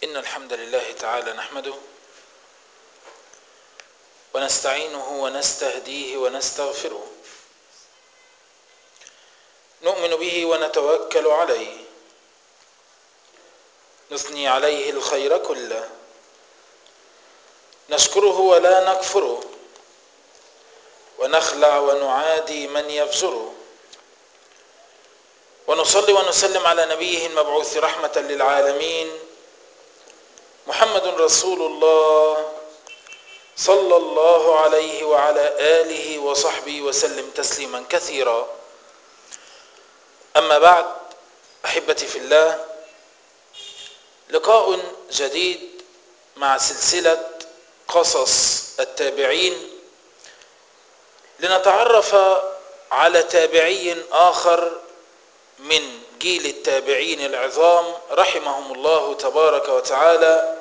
إن الحمد لله تعالى نحمده ونستعينه ونستهديه ونستغفره نؤمن به ونتوكل عليه نثني عليه الخير كله نشكره ولا نكفره ونخلع ونعادي من يفجره ونصلي ونسلم على نبيه المبعوث رحمة للعالمين محمد رسول الله صلى الله عليه وعلى آله وصحبه وسلم تسليما كثيرا أما بعد أحبتي في الله لقاء جديد مع سلسلة قصص التابعين لنتعرف على تابعي آخر من جيل التابعين العظام رحمهم الله تبارك وتعالى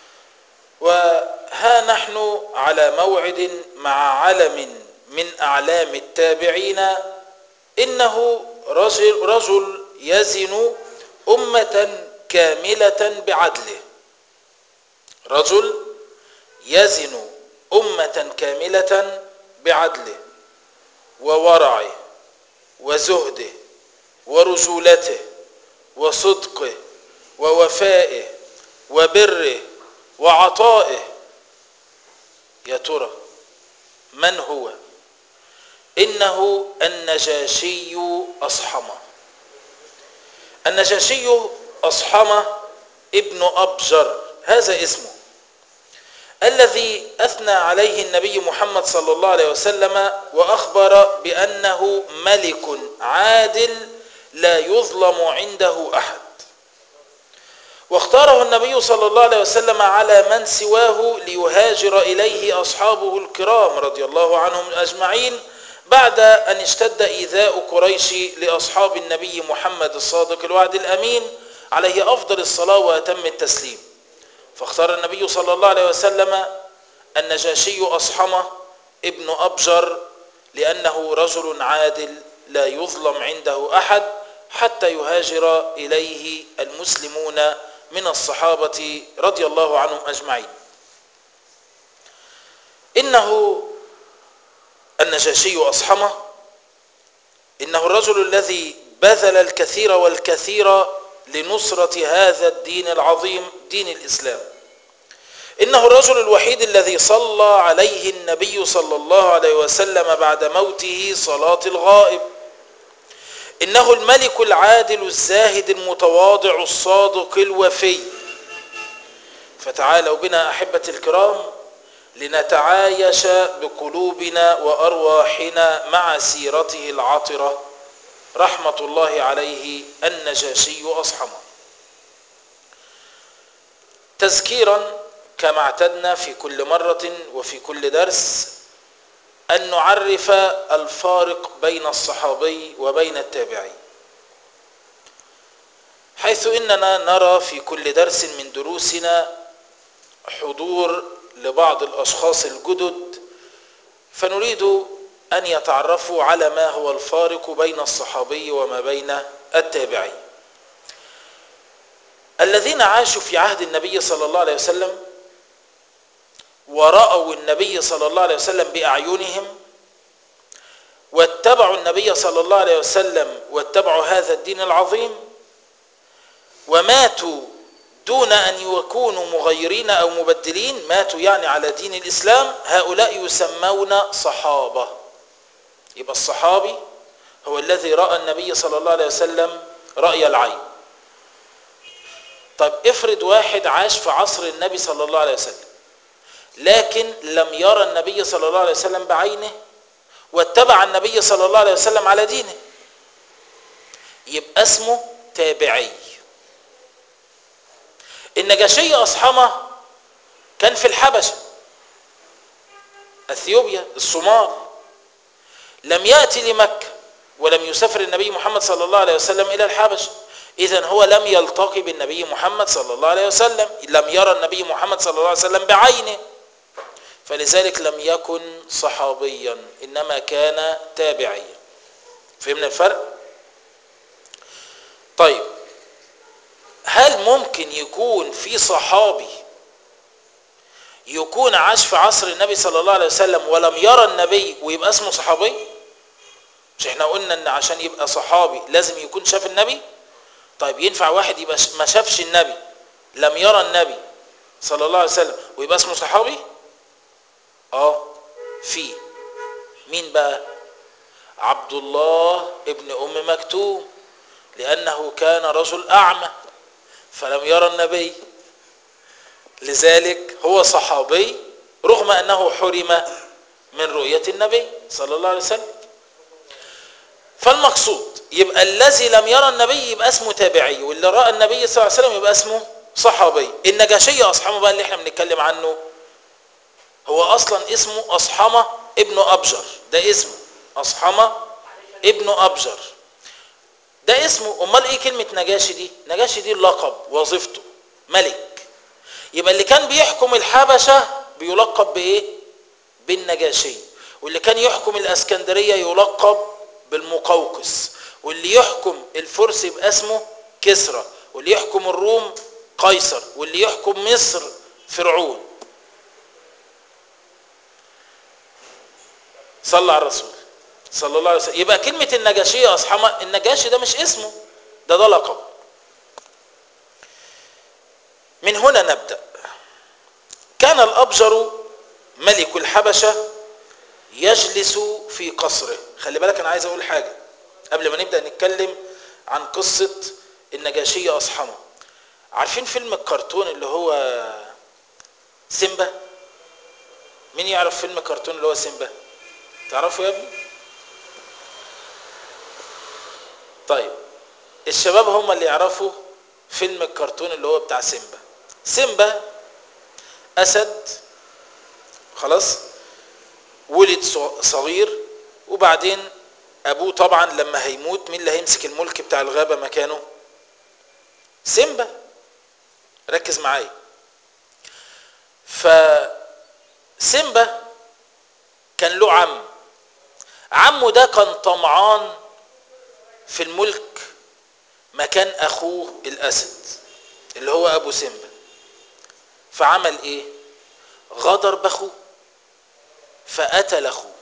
وها نحن على موعد مع علم من أعلام التابعين إنه رجل, رجل يزن أمة كاملة بعدله رجل يزن أمة كاملة بعدله وورعه وزهده ورجولته وصدقه ووفائه وبره وعطائه يا ترى من هو إنه النجاشي أصحمه النجاشي أصحمه ابن أبجر هذا اسمه الذي أثنى عليه النبي محمد صلى الله عليه وسلم وأخبر بأنه ملك عادل لا يظلم عنده أحد واختاره النبي صلى الله عليه وسلم على من سواه ليهاجر إليه أصحابه الكرام رضي الله عنهم أجمعين بعد أن اشتد إيذاء قريش لأصحاب النبي محمد الصادق الوعد الأمين عليه أفضل الصلاة وأتم التسليم فاختار النبي صلى الله عليه وسلم النجاشي أصحمه ابن أبجر لأنه رجل عادل لا يظلم عنده أحد حتى يهاجر إليه المسلمون من الصحابة رضي الله عنهم أجمعين إنه النجاشي أصحمه إنه الرجل الذي بذل الكثير والكثير لنصرة هذا الدين العظيم دين الإسلام إنه الرجل الوحيد الذي صلى عليه النبي صلى الله عليه وسلم بعد موته صلاة الغائب إنه الملك العادل الزاهد المتواضع الصادق الوفي فتعالوا بنا أحبة الكرام لنتعايش بقلوبنا وأرواحنا مع سيرته العطرة رحمة الله عليه النجاشي أصحمه تذكيرا كما اعتدنا في كل مرة وفي كل درس أن نعرف الفارق بين الصحابي وبين التابعي حيث إننا نرى في كل درس من دروسنا حضور لبعض الأشخاص الجدد فنريد أن يتعرفوا على ما هو الفارق بين الصحابي وما بين التابعي الذين عاشوا في عهد النبي صلى الله عليه وسلم ورأوا النبي صلى الله عليه وسلم بأعينهم واتبعوا النبي صلى الله عليه وسلم واتبعوا هذا الدين العظيم وماتوا دون أن يكونوا مغيرين أو مبدلين ماتوا يعني على دين الإسلام هؤلاء يسمون صحابة يبقى الصحابي هو الذي رأى النبي صلى الله عليه وسلم رأي العين طب افرض واحد عاش في عصر النبي صلى الله عليه وسلم لكن لم يرى النبي صلى الله عليه وسلم بعينه واتبع النبي صلى الله عليه وسلم على دينه يبقى اسمه تابعي النجاشي أصحمه كان في الحبشة أثيوبيا الصومال لم يأتي لمكة ولم يسافر النبي محمد صلى الله عليه وسلم إلى الحبشة إذا هو لم يلتقي بالنبي محمد صلى الله عليه وسلم لم يرى النبي محمد صلى الله عليه وسلم بعينه فلذلك لم يكن صحابيا إنما كان تابعيا فهمنا الفرق طيب هل ممكن يكون في صحابي يكون عاش في عصر النبي صلى الله عليه وسلم ولم يرى النبي ويبقى اسمه صحابي مش احنا قلنا ان عشان يبقى صحابي لازم يكون شاف النبي طيب ينفع واحد يبقى ما شافش النبي لم يرى النبي صلى الله عليه وسلم ويبقى اسمه صحابي اه في مين بقى عبد الله ابن ام مكتوم لانه كان رجل اعمى فلم يرى النبي لذلك هو صحابي رغم انه حرم من رؤيه النبي صلى الله عليه وسلم فالمقصود يبقى الذي لم يرى النبي يبقى اسمه تابعي واللي راى النبي صلى الله عليه وسلم يبقى اسمه صحابي النجاشية أصحمه بقى اللي احنا بنتكلم عنه هو أصلا اسمه أصحمة ابن أبجر ده اسمه أصحمة ابن أبجر ده اسمه أمال إيه كلمة نجاشي دي نجاشي دي اللقب وظيفته ملك يبقى اللي كان بيحكم الحبشة بيلقب بإيه بالنجاشي واللي كان يحكم الأسكندرية يلقب بالمقوقس واللي يحكم الفرس يبقى اسمه كسرى واللي يحكم الروم قيصر واللي يحكم مصر فرعون صلى على الرسول صلى الله عليه وسلم يبقى كلمة النجاشية أصحاب النجاشي ده مش اسمه ده ده لقب من هنا نبدأ كان الأبجر ملك الحبشة يجلس في قصره خلي بالك أنا عايز أقول حاجة قبل ما نبدأ نتكلم عن قصة النجاشية أصحمه عارفين فيلم الكرتون اللي هو سيمبا مين يعرف فيلم الكرتون اللي هو سيمبا تعرفوا يا ابني طيب الشباب هم اللي يعرفوا فيلم الكرتون اللي هو بتاع سيمبا سيمبا اسد خلاص ولد صغير وبعدين ابوه طبعا لما هيموت مين اللي هيمسك الملك بتاع الغابه مكانه سيمبا ركز معايا فسيمبا كان له عم عمه ده كان طمعان في الملك مكان اخوه الاسد اللي هو ابو سيمبا فعمل ايه غدر باخوه فقتل اخوه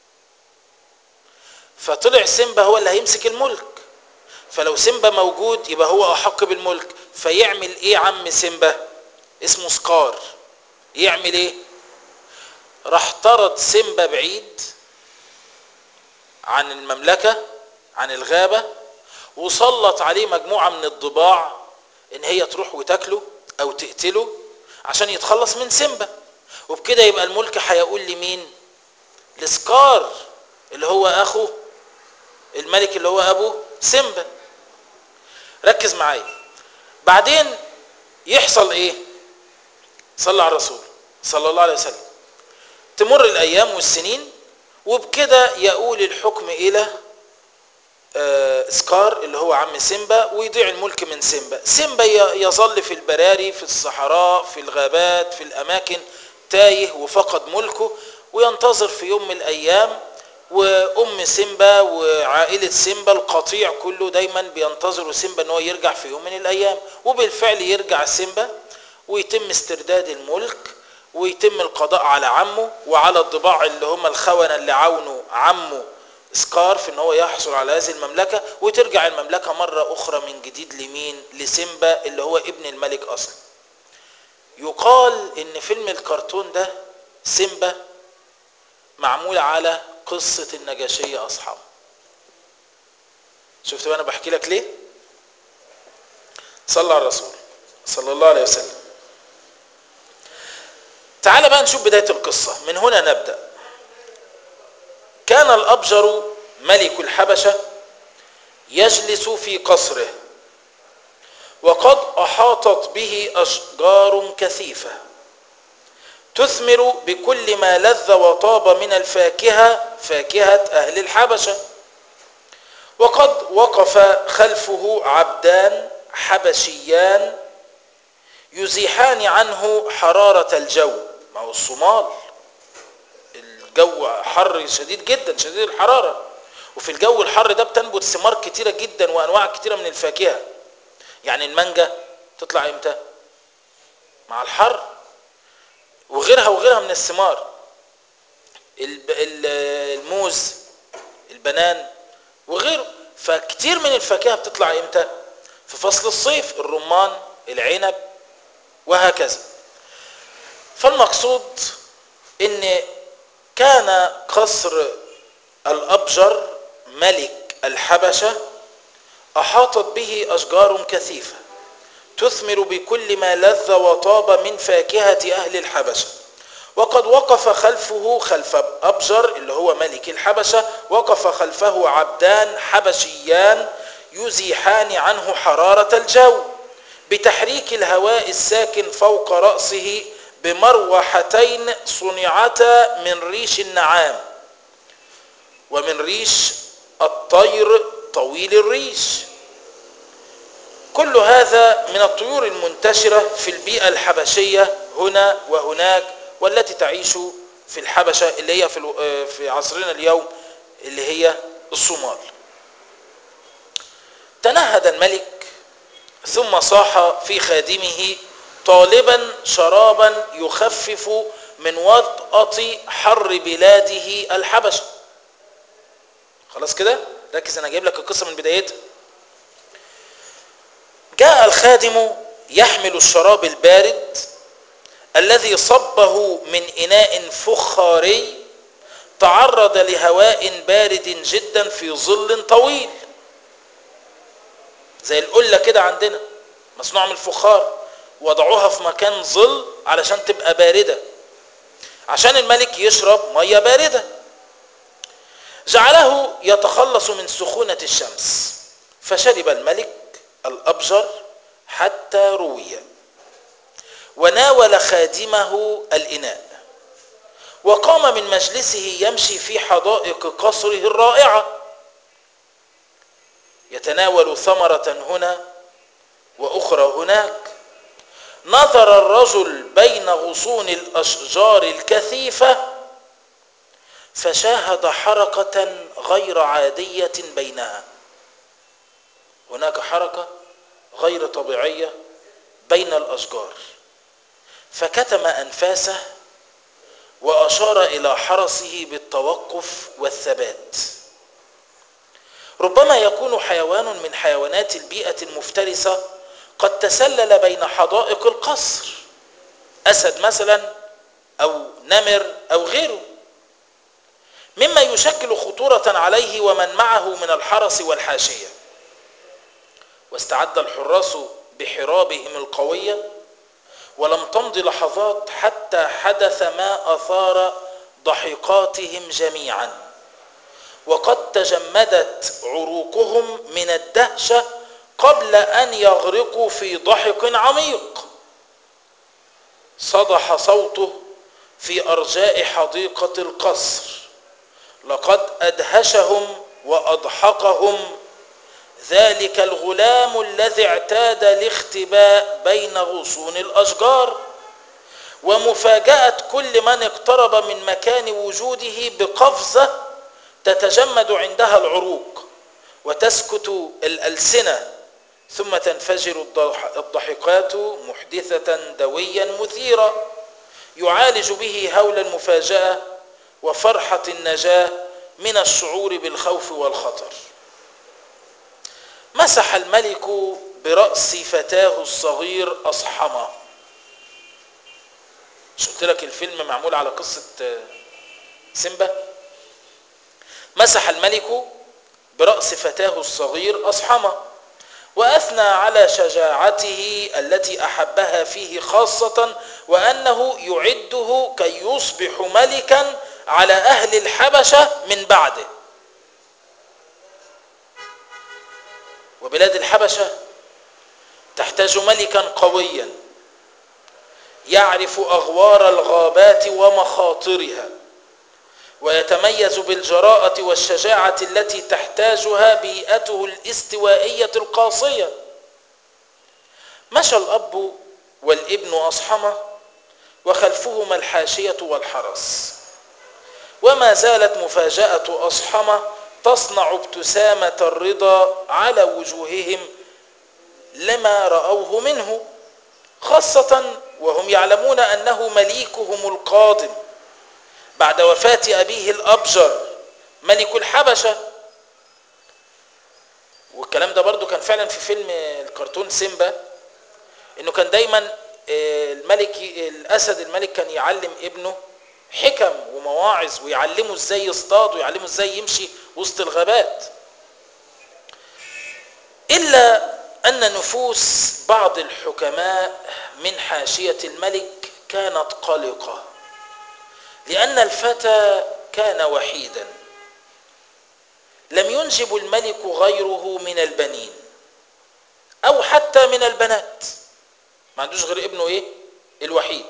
فطلع سيمبا هو اللي هيمسك الملك فلو سيمبا موجود يبقى هو احق بالملك فيعمل ايه عم سيمبا اسمه سكار يعمل ايه راح طرد سيمبا بعيد عن المملكة عن الغابة وسلط عليه مجموعة من الضباع ان هي تروح وتاكله او تقتله عشان يتخلص من سيمبا وبكده يبقى الملك هيقول لمين لسكار اللي هو اخو الملك اللي هو ابو سيمبا ركز معايا بعدين يحصل ايه صلى على الرسول صلى الله عليه وسلم تمر الايام والسنين وبكده يقول الحكم الى آه سكار اللي هو عم سيمبا ويضيع الملك من سيمبا سيمبا يظل في البراري في الصحراء في الغابات في الاماكن تايه وفقد ملكه وينتظر في يوم من الايام وام سيمبا وعائله سيمبا القطيع كله دايما بينتظروا سيمبا ان هو يرجع في يوم من الايام وبالفعل يرجع سيمبا ويتم استرداد الملك ويتم القضاء على عمه وعلى الضباع اللي هم الخونة اللي عاونوا عمه سكارف ان هو يحصل على هذه المملكة وترجع المملكة مرة اخرى من جديد لمين لسيمبا اللي هو ابن الملك اصلا يقال ان فيلم الكرتون ده سيمبا معمول على قصة النجاشية اصحابه شفت بقى انا بحكي لك ليه صلى على الرسول صلى الله عليه وسلم تعال بقى نشوف بداية القصة من هنا نبدأ كان الأبجر ملك الحبشة يجلس في قصره وقد أحاطت به أشجار كثيفة تثمر بكل ما لذ وطاب من الفاكهة فاكهة أهل الحبشة وقد وقف خلفه عبدان حبشيان يزيحان عنه حرارة الجو ما هو الصومال الجو حر شديد جدا شديد الحرارة وفي الجو الحر ده بتنبت ثمار كتيرة جدا وأنواع كتيرة من الفاكهة يعني المانجا تطلع امتى مع الحر وغيرها وغيرها من الثمار الب- ال- الموز البنان وغيره فكتير من الفاكهة بتطلع امتى في فصل الصيف الرمان العنب وهكذا فالمقصود ان كان قصر الأبجر ملك الحبشة أحاطت به أشجار كثيفة تثمر بكل ما لذ وطاب من فاكهة أهل الحبشة وقد وقف خلفه خلف أبجر اللي هو ملك الحبشة وقف خلفه عبدان حبشيان يزيحان عنه حرارة الجو بتحريك الهواء الساكن فوق رأسه بمروحتين صنعتا من ريش النعام ومن ريش الطير طويل الريش كل هذا من الطيور المنتشرة في البيئة الحبشية هنا وهناك والتي تعيش في الحبشة اللي هي في الو- في عصرنا اليوم اللي هي الصومال تنهد الملك ثم صاح في خادمه طالبا شرابا يخفف من وطأة حر بلاده الحبشة خلاص كده ركز انا جايب لك القصة من بدايتها جاء الخادم يحمل الشراب البارد الذي صبه من إناء فخاري تعرض لهواء بارد جدا في ظل طويل زي القلة كده عندنا مصنوع من الفخار وضعوها في مكان ظل علشان تبقى باردة عشان الملك يشرب مية باردة جعله يتخلص من سخونة الشمس فشرب الملك الأبجر حتى روي وناول خادمه الإناء وقام من مجلسه يمشي في حدائق قصره الرائعة يتناول ثمرة هنا وأخرى هناك نظر الرجل بين غصون الأشجار الكثيفة فشاهد حركة غير عادية بينها هناك حركة غير طبيعية بين الأشجار فكتم أنفاسه وأشار إلى حرسه بالتوقف والثبات ربما يكون حيوان من حيوانات البيئة المفترسة قد تسلل بين حدائق القصر أسد مثلا أو نمر أو غيره مما يشكل خطورة عليه ومن معه من الحرس والحاشية واستعد الحراس بحرابهم القوية ولم تمض لحظات حتى حدث ما أثار ضحكاتهم جميعا وقد تجمدت عروقهم من الدهشة قبل أن يغرقوا في ضحك عميق صدح صوته في أرجاء حديقة القصر لقد أدهشهم وأضحكهم ذلك الغلام الذي اعتاد الاختباء بين غصون الأشجار ومفاجأة كل من اقترب من مكان وجوده بقفزة تتجمد عندها العروق وتسكت الألسنة ثم تنفجر الضحكات محدثة دويا مثيرا يعالج به هول المفاجأة وفرحة النجاة من الشعور بالخوف والخطر مسح الملك برأس فتاه الصغير أصحمه مش قلت لك الفيلم معمول على قصة سيمبا مسح الملك برأس فتاه الصغير أصحمه وأثنى على شجاعته التي أحبها فيه خاصة وأنه يعده كي يصبح ملكا على أهل الحبشة من بعده وبلاد الحبشة تحتاج ملكا قويا يعرف أغوار الغابات ومخاطرها ويتميز بالجراءة والشجاعة التي تحتاجها بيئته الاستوائية القاسية مشى الأب والابن أصحمه وخلفهما الحاشية والحرس وما زالت مفاجأة أصحمه تصنع ابتسامة الرضا على وجوههم لما رأوه منه خاصة وهم يعلمون أنه مليكهم القادم بعد وفاة أبيه الأبجر ملك الحبشة والكلام ده برضو كان فعلا في فيلم الكرتون سيمبا انه كان دايما الملك الاسد الملك كان يعلم ابنه حكم ومواعظ ويعلمه ازاي يصطاد ويعلمه ازاي يمشي وسط الغابات الا ان نفوس بعض الحكماء من حاشيه الملك كانت قلقه لان الفتى كان وحيدا لم ينجب الملك غيره من البنين او حتى من البنات ما عندوش غير ابنه ايه الوحيد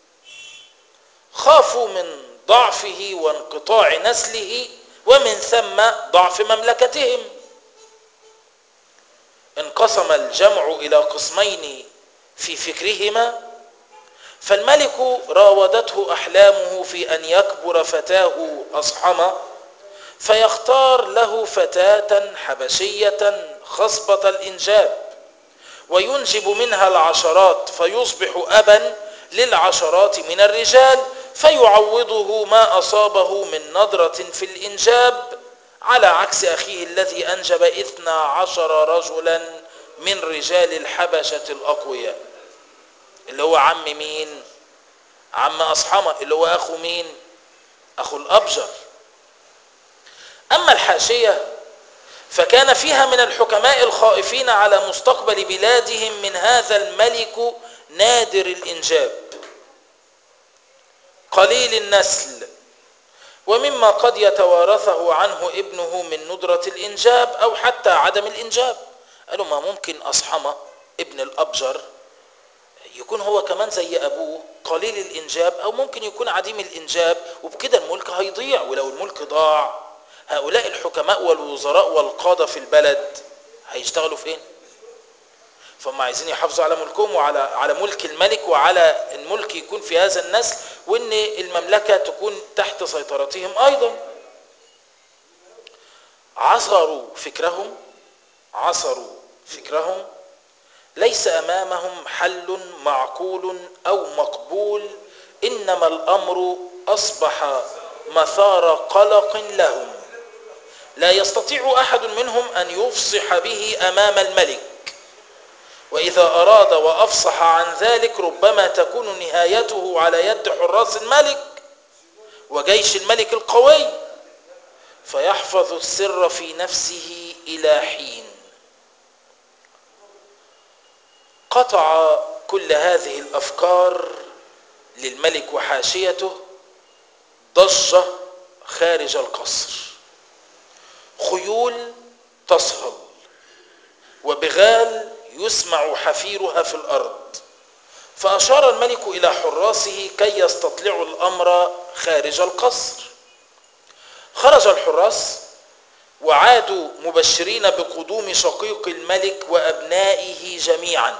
خافوا من ضعفه وانقطاع نسله ومن ثم ضعف مملكتهم انقسم الجمع الى قسمين في فكرهما فالملك راودته احلامه في ان يكبر فتاه اصحمه فيختار له فتاه حبشيه خصبه الانجاب وينجب منها العشرات فيصبح ابا للعشرات من الرجال فيعوضه ما اصابه من نضره في الانجاب على عكس اخيه الذي انجب اثنا عشر رجلا من رجال الحبشه الاقوياء اللي هو عم مين عم اصحمه اللي هو اخو مين اخو الابجر اما الحاشيه فكان فيها من الحكماء الخائفين على مستقبل بلادهم من هذا الملك نادر الانجاب قليل النسل ومما قد يتوارثه عنه ابنه من ندرة الإنجاب أو حتى عدم الإنجاب قالوا ما ممكن أصحمة ابن الأبجر يكون هو كمان زي أبوه قليل الإنجاب أو ممكن يكون عديم الإنجاب وبكده الملك هيضيع ولو الملك ضاع هؤلاء الحكماء والوزراء والقادة في البلد هيشتغلوا فين فهم عايزين يحافظوا على ملكهم وعلى على ملك الملك وعلى الملك يكون في هذا النسل وان المملكه تكون تحت سيطرتهم ايضا عصروا فكرهم عصروا فكرهم ليس امامهم حل معقول او مقبول انما الامر اصبح مثار قلق لهم لا يستطيع احد منهم ان يفصح به امام الملك وإذا أراد وأفصح عن ذلك ربما تكون نهايته على يد حراس الملك وجيش الملك القوي فيحفظ السر في نفسه إلى حين قطع كل هذه الأفكار للملك وحاشيته ضجة خارج القصر خيول تصهل وبغال يسمع حفيرها في الارض فاشار الملك الى حراسه كي يستطلعوا الامر خارج القصر خرج الحراس وعادوا مبشرين بقدوم شقيق الملك وابنائه جميعا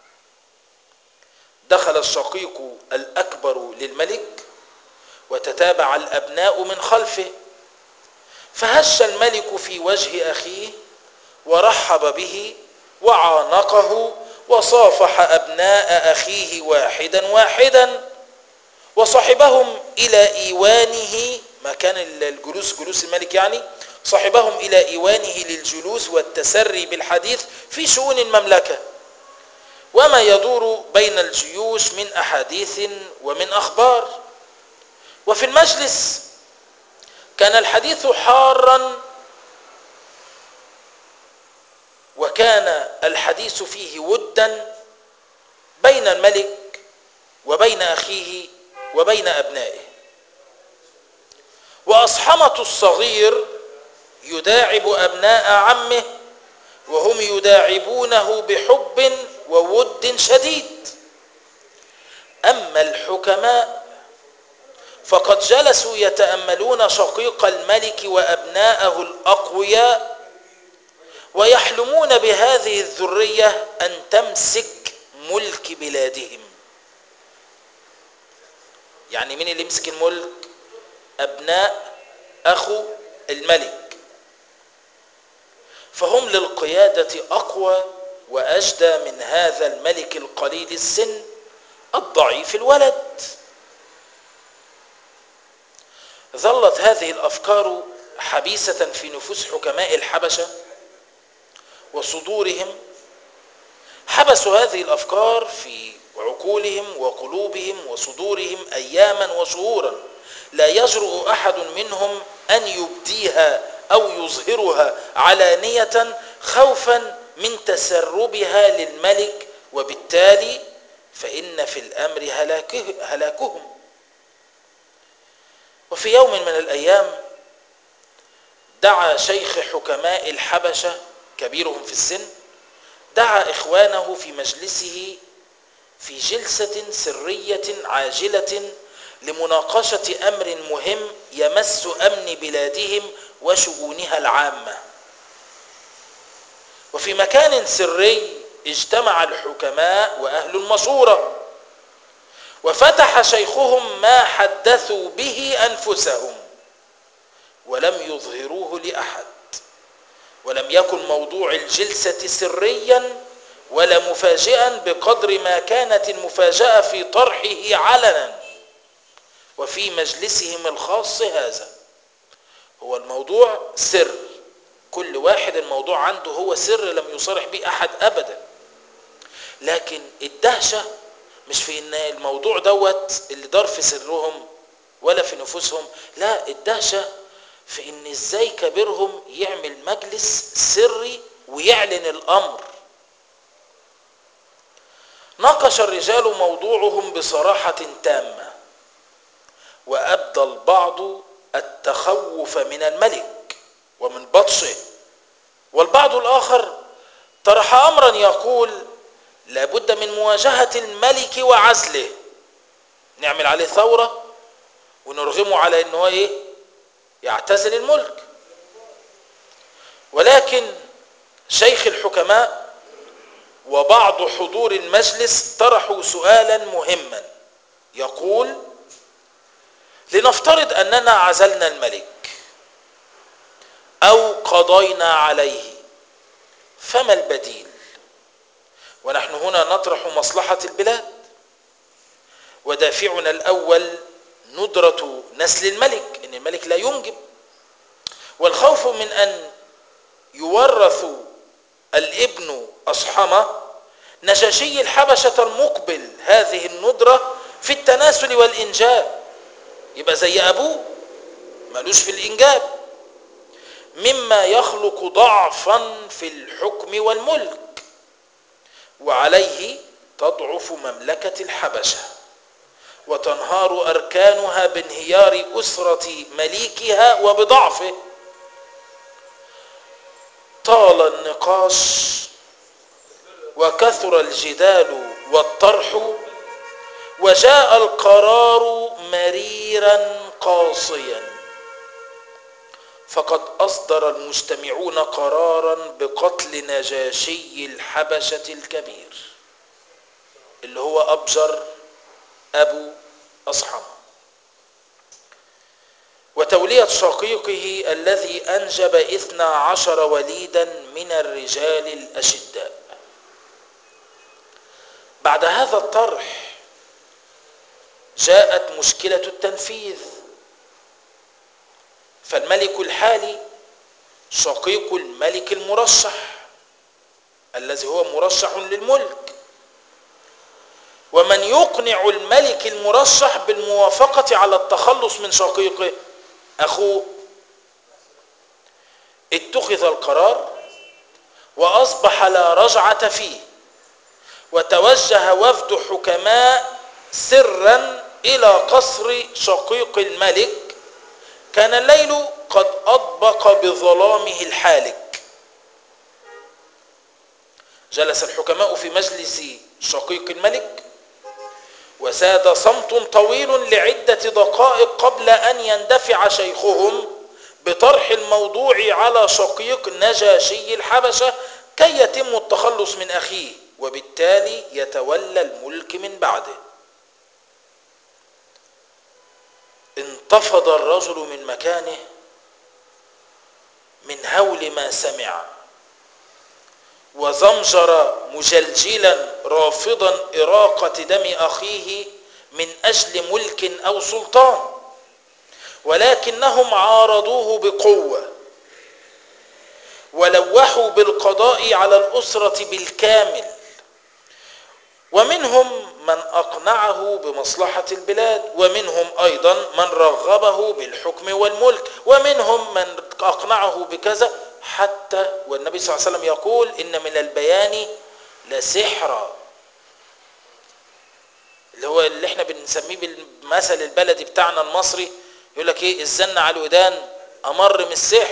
دخل الشقيق الاكبر للملك وتتابع الابناء من خلفه فهش الملك في وجه اخيه ورحب به وعانقه وصافح ابناء اخيه واحدا واحدا وصحبهم الى ايوانه مكان الجلوس جلوس الملك يعني صحبهم الى ايوانه للجلوس والتسري بالحديث في شؤون المملكه وما يدور بين الجيوش من احاديث ومن اخبار وفي المجلس كان الحديث حارا وكان الحديث فيه ودا بين الملك وبين اخيه وبين ابنائه واصحمه الصغير يداعب ابناء عمه وهم يداعبونه بحب وود شديد اما الحكماء فقد جلسوا يتاملون شقيق الملك وابناءه الاقوياء ويحلمون بهذه الذريه ان تمسك ملك بلادهم يعني مين اللي يمسك الملك ابناء اخو الملك فهم للقياده اقوى واجدى من هذا الملك القليل السن الضعيف الولد ظلت هذه الأفكار حبيسة في نفوس حكماء الحبشة وصدورهم حبسوا هذه الأفكار في عقولهم وقلوبهم وصدورهم أياما وشهورا لا يجرؤ أحد منهم أن يبديها أو يظهرها علانية خوفا من تسربها للملك وبالتالي فإن في الأمر هلاكه هلاكهم وفي يوم من الأيام دعا شيخ حكماء الحبشة كبيرهم في السن دعا إخوانه في مجلسه في جلسة سرية عاجلة لمناقشة أمر مهم يمس أمن بلادهم وشؤونها العامة وفي مكان سري اجتمع الحكماء وأهل المشورة وفتح شيخهم ما حدثوا به أنفسهم ولم يظهروه لأحد ولم يكن موضوع الجلسة سريا ولا مفاجئا بقدر ما كانت المفاجأة في طرحه علنا وفي مجلسهم الخاص هذا هو الموضوع سر كل واحد الموضوع عنده هو سر لم يصرح به أحد أبدا لكن الدهشة مش في ان الموضوع دوت اللي دار في سرهم ولا في نفوسهم لا الدهشة في ان ازاي كبيرهم يعمل مجلس سري ويعلن الامر ناقش الرجال موضوعهم بصراحة تامة وأبدى البعض التخوف من الملك ومن بطشه والبعض الآخر طرح أمرا يقول لابد من مواجهة الملك وعزله نعمل عليه ثورة ونرغمه على انه ايه يعتزل الملك ولكن شيخ الحكماء وبعض حضور المجلس طرحوا سؤالا مهما يقول لنفترض اننا عزلنا الملك او قضينا عليه فما البديل ونحن هنا نطرح مصلحة البلاد ودافعنا الأول ندرة نسل الملك إن الملك لا ينجب والخوف من أن يورث الابن أصحمة نجاشي الحبشة المقبل هذه الندرة في التناسل والإنجاب يبقى زي أبوه ملوش في الإنجاب مما يخلق ضعفا في الحكم والملك وعليه تضعف مملكة الحبشة وتنهار أركانها بانهيار أسرة مليكها وبضعفه طال النقاش وكثر الجدال والطرح وجاء القرار مريرا قاصيا فقد أصدر المجتمعون قرارا بقتل نجاشي الحبشة الكبير اللي هو أبجر أبو أصحم وتولية شقيقه الذي أنجب إثنى عشر وليدا من الرجال الأشداء بعد هذا الطرح جاءت مشكلة التنفيذ فالملك الحالي شقيق الملك المرشح الذي هو مرشح للملك ومن يقنع الملك المرشح بالموافقة على التخلص من شقيقه أخوه اتخذ القرار وأصبح لا رجعة فيه وتوجه وفد حكماء سرا إلى قصر شقيق الملك كان الليل قد أطبق بظلامه الحالك جلس الحكماء في مجلس شقيق الملك وساد صمت طويل لعدة دقائق قبل أن يندفع شيخهم بطرح الموضوع على شقيق نجاشي الحبشة كي يتم التخلص من أخيه وبالتالي يتولى الملك من بعده انتفض الرجل من مكانه من هول ما سمع وزمجر مجلجلا رافضا إراقة دم أخيه من أجل ملك أو سلطان ولكنهم عارضوه بقوة ولوحوا بالقضاء على الأسرة بالكامل ومنهم من أقنعه بمصلحة البلاد ومنهم أيضا من رغبه بالحكم والملك ومنهم من أقنعه بكذا حتى والنبي صلى الله عليه وسلم يقول إن من البيان لسحرا اللي هو اللي احنا بنسميه بالمثل البلدي بتاعنا المصري يقول لك ايه الزن على الودان امر من السحر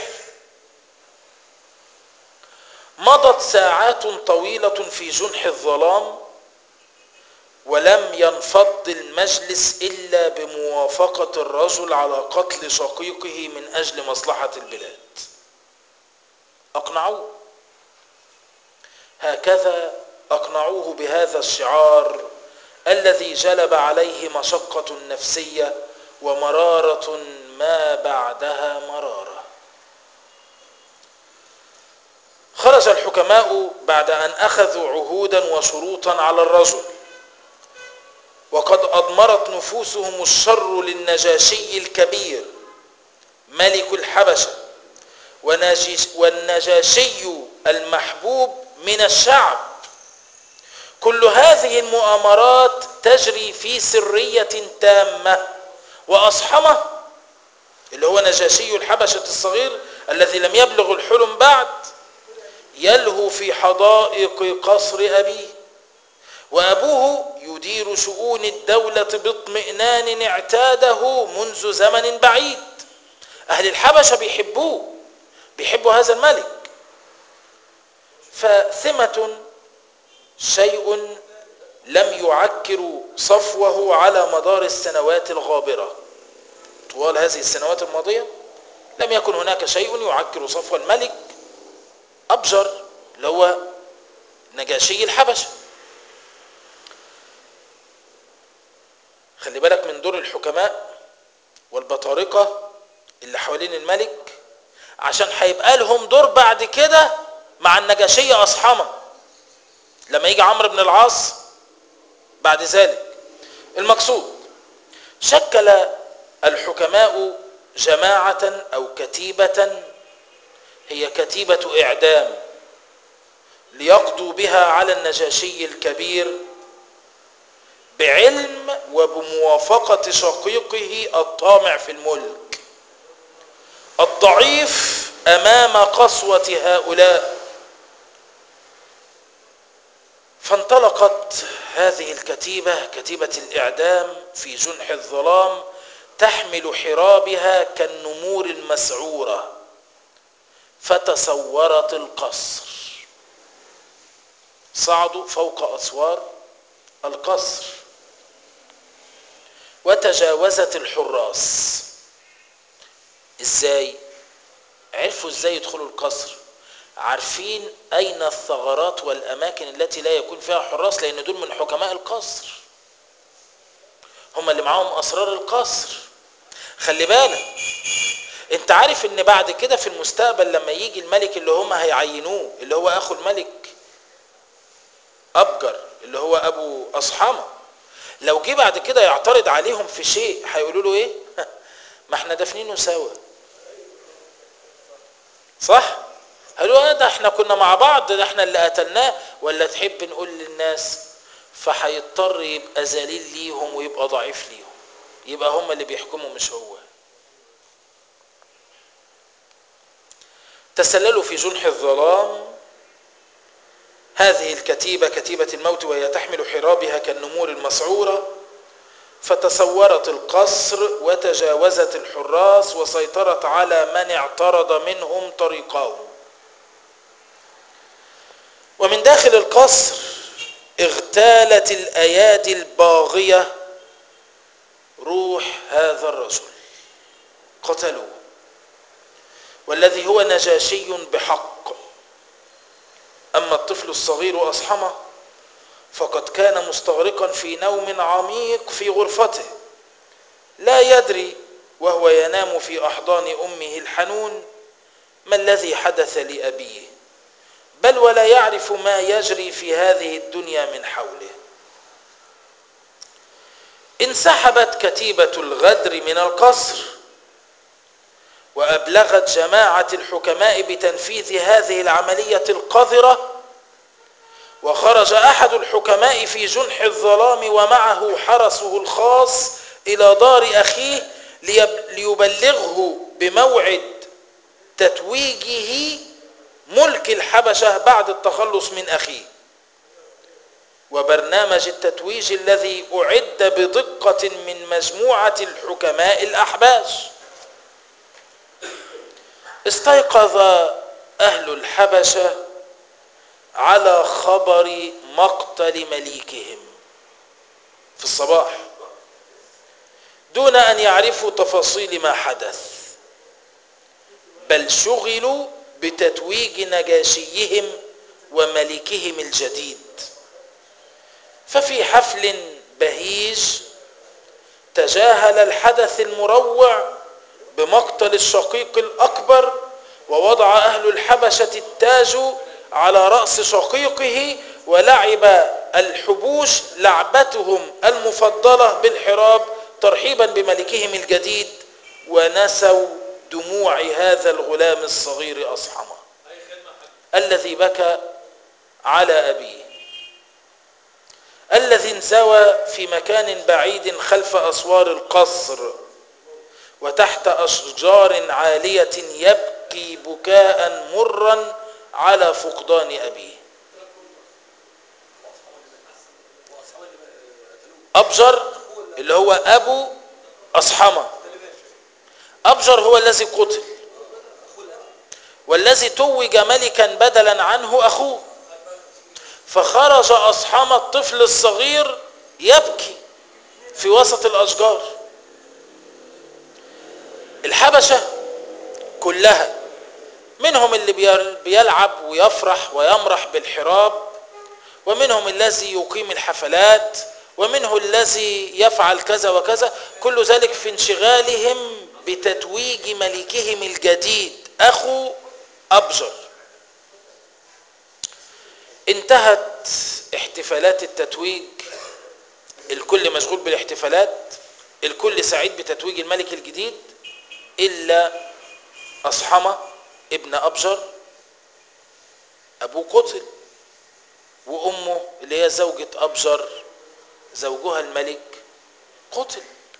مضت ساعات طويلة في جنح الظلام ولم ينفض المجلس إلا بموافقة الرجل على قتل شقيقه من أجل مصلحة البلاد أقنعوه هكذا أقنعوه بهذا الشعار الذي جلب عليه مشقة نفسية ومرارة ما بعدها مرارة خرج الحكماء بعد أن أخذوا عهودا وشروطا على الرجل وقد أضمرت نفوسهم الشر للنجاشي الكبير ملك الحبشة والنجاشي المحبوب من الشعب كل هذه المؤامرات تجري في سرية تامة وأصحمه اللي هو نجاشي الحبشة الصغير الذي لم يبلغ الحلم بعد يلهو في حدائق قصر أبيه وأبوه يدير شؤون الدولة باطمئنان اعتاده منذ زمن بعيد أهل الحبشة بيحبوه بيحبوا هذا الملك فثمة شيء لم يعكر صفوه على مدار السنوات الغابرة طوال هذه السنوات الماضية لم يكن هناك شيء يعكر صفو الملك أبجر اللي هو نجاشي الحبشة خلي بالك من دور الحكماء والبطارقة اللي حوالين الملك عشان هيبقى لهم دور بعد كده مع النجاشية أصحمة لما يجي عمرو بن العاص بعد ذلك المقصود شكل الحكماء جماعة أو كتيبة هي كتيبة إعدام ليقضوا بها على النجاشي الكبير بعلم وبموافقة شقيقه الطامع في الملك الضعيف أمام قسوة هؤلاء فانطلقت هذه الكتيبة كتيبة الإعدام في جنح الظلام تحمل حرابها كالنمور المسعورة فتسورت القصر صعدوا فوق أسوار القصر وتجاوزت الحراس ازاي عرفوا ازاي يدخلوا القصر عارفين اين الثغرات والاماكن التي لا يكون فيها حراس لان دول من حكماء القصر هم اللي معاهم اسرار القصر خلي بالك انت عارف ان بعد كده في المستقبل لما يجي الملك اللي هم هيعينوه اللي هو اخو الملك ابجر اللي هو ابو اصحمه لو جه بعد كده يعترض عليهم في شيء هيقولوا له ايه ما احنا دافنينه سوا صح قالوا ده احنا كنا مع بعض ده احنا اللي قتلناه ولا تحب نقول للناس فهيضطر يبقى ذليل ليهم ويبقى ضعيف ليهم يبقى هم اللي بيحكموا مش هو تسللوا في جنح الظلام هذه الكتيبة كتيبة الموت وهي تحمل حرابها كالنمور المسعورة فتسورت القصر وتجاوزت الحراس وسيطرت على من اعترض منهم طريقهم ومن داخل القصر اغتالت الايادي الباغيه روح هذا الرجل قتلوه والذي هو نجاشي بحق اما الطفل الصغير اصحمه فقد كان مستغرقا في نوم عميق في غرفته لا يدري وهو ينام في احضان امه الحنون ما الذي حدث لابيه بل ولا يعرف ما يجري في هذه الدنيا من حوله انسحبت كتيبة الغدر من القصر وأبلغت جماعة الحكماء بتنفيذ هذه العملية القذرة وخرج أحد الحكماء في جنح الظلام ومعه حرسه الخاص إلى دار أخيه ليبلغه بموعد تتويجه ملك الحبشة بعد التخلص من أخيه وبرنامج التتويج الذي أعد بدقة من مجموعة الحكماء الأحباش استيقظ أهل الحبشة على خبر مقتل مليكهم في الصباح دون أن يعرفوا تفاصيل ما حدث بل شغلوا بتتويج نجاشيهم وملكهم الجديد ففي حفل بهيج تجاهل الحدث المروع بمقتل الشقيق الأكبر ووضع أهل الحبشة التاج على رأس شقيقه ولعب الحبوش لعبتهم المفضلة بالحراب ترحيبا بملكهم الجديد ونسوا دموع هذا الغلام الصغير أصحمه الذي بكى على أبيه الذي انزوى في مكان بعيد خلف أسوار القصر وتحت أشجار عالية يبكي بكاء مرا على فقدان أبيه أبجر اللي هو أبو أصحمة أبجر هو الذي قتل والذي توج ملكا بدلا عنه أخوه فخرج أصحام الطفل الصغير يبكي في وسط الأشجار الحبشة كلها منهم اللي بيلعب ويفرح ويمرح بالحراب ومنهم الذي يقيم الحفلات ومنه الذي يفعل كذا وكذا كل ذلك في انشغالهم بتتويج ملكهم الجديد أخو أبجر انتهت احتفالات التتويج الكل مشغول بالاحتفالات الكل سعيد بتتويج الملك الجديد إلا أصحمة ابن أبجر أبوه قتل وأمه اللي هي زوجة أبجر زوجها الملك قتل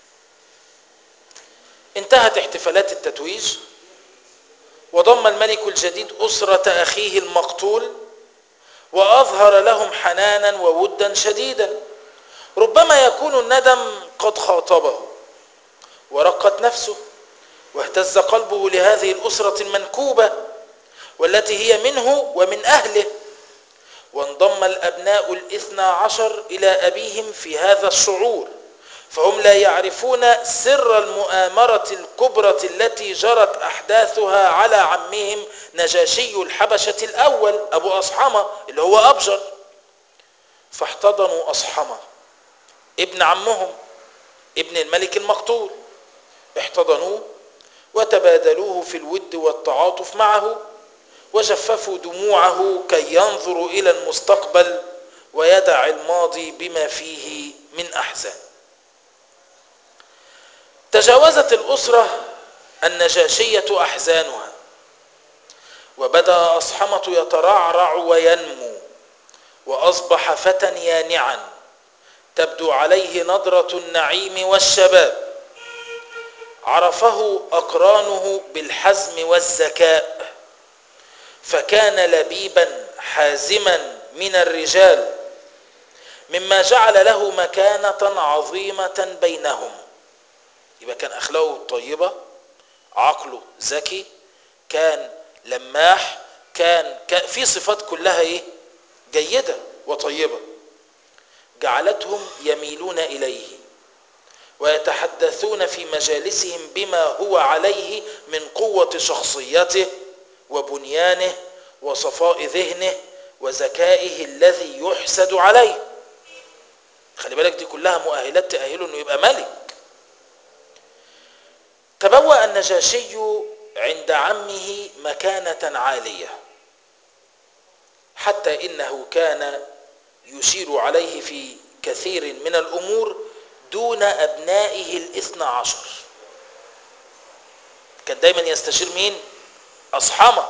انتهت احتفالات التتويج وضم الملك الجديد أسرة أخيه المقتول وأظهر لهم حنانا وودا شديدا ربما يكون الندم قد خاطبه ورقت نفسه واهتز قلبه لهذه الأسرة المنكوبة والتي هي منه ومن أهله وانضم الأبناء الاثنى عشر إلى أبيهم في هذا الشعور فهم لا يعرفون سر المؤامرة الكبرى التي جرت أحداثها على عمهم نجاشي الحبشة الأول أبو أصحمة اللي هو أبجر فاحتضنوا أصحمة ابن عمهم ابن الملك المقتول احتضنوه وتبادلوه في الود والتعاطف معه وجففوا دموعه كي ينظروا إلى المستقبل ويدع الماضي بما فيه من أحزان تجاوزت الأسرة النجاشية أحزانها وبدأ أصحمة يترعرع وينمو وأصبح فتى يانعا تبدو عليه نظرة النعيم والشباب عرفه أقرانه بالحزم والذكاء فكان لبيبا حازما من الرجال مما جعل له مكانة عظيمة بينهم يبقى كان أخلاقه طيبة عقله ذكي كان لماح كان, كان في صفات كلها ايه جيدة وطيبة جعلتهم يميلون إليه ويتحدثون في مجالسهم بما هو عليه من قوة شخصيته وبنيانه وصفاء ذهنه وذكائه الذي يحسد عليه خلي بالك دي كلها مؤهلات تأهله انه يبقى ملك تبوأ النجاشي عند عمه مكانة عالية حتى إنه كان يشير عليه في كثير من الأمور دون أبنائه الاثنى عشر كان دايما يستشير مين أصحمه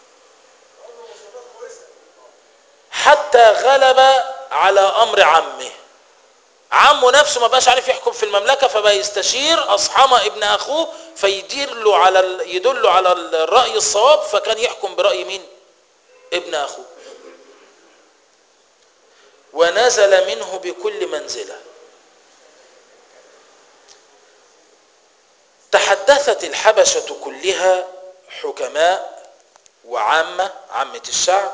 حتى غلب على أمر عمه عمه نفسه ما بقاش عارف يحكم في المملكة فبقى يستشير أصحمة ابن أخوه فيدير له على ال... يدل على الرأي الصواب فكان يحكم برأي مين ابن أخوه ونزل منه بكل منزله تحدثت الحبشة كلها حكماء وعامة عامة الشعب